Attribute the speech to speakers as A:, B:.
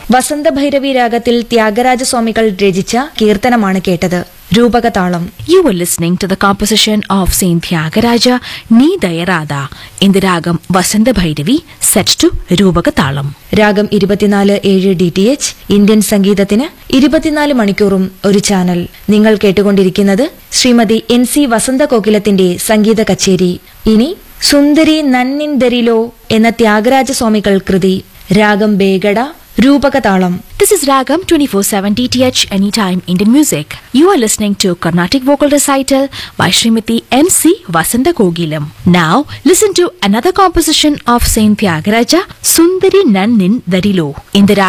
A: വസന്തഭൈരവി രാഗത്തിൽ ത്യാഗരാജസ്വാമികൾ രചിച്ച കീർത്തനമാണ് കേട്ടത് രൂപകതാളം
B: You were listening to the composition of Saint Tyagaraja Ni Dayarada in the ragam Vasanta Bhairavi set to Rupakatalam.
A: രാഗം ഇരുപത്തിനാല് ഏഴ് D T H Indian സംഗീതത്തിന് ഇരുപത്തിനാല് മണിക്കൂറും ഒരു ചാനൽ നിങ്ങൾ കേട്ടുകൊണ്ടിരിക്കുന്നത് ശ്രീമതി എൻ സി വസന്ത കോകിലത്തിന്റെ സംഗീത കച്ചേരി ഇനി സുന്ദരി നന്നിൻദരിലോ എന്ന ത്യാഗരാജസ്വാമികൾ കൃതി രാഗം Begada രൂപകതാളം
B: This is Ragam 24/7 DTH Anytime Indian Music. You are listening to Carnatic Vocal Recital by Srimati N.C. Vasanta Kogilam. Now, listen to another composition of Saint Tyagaraja, Sundari Nannin Darilo, in the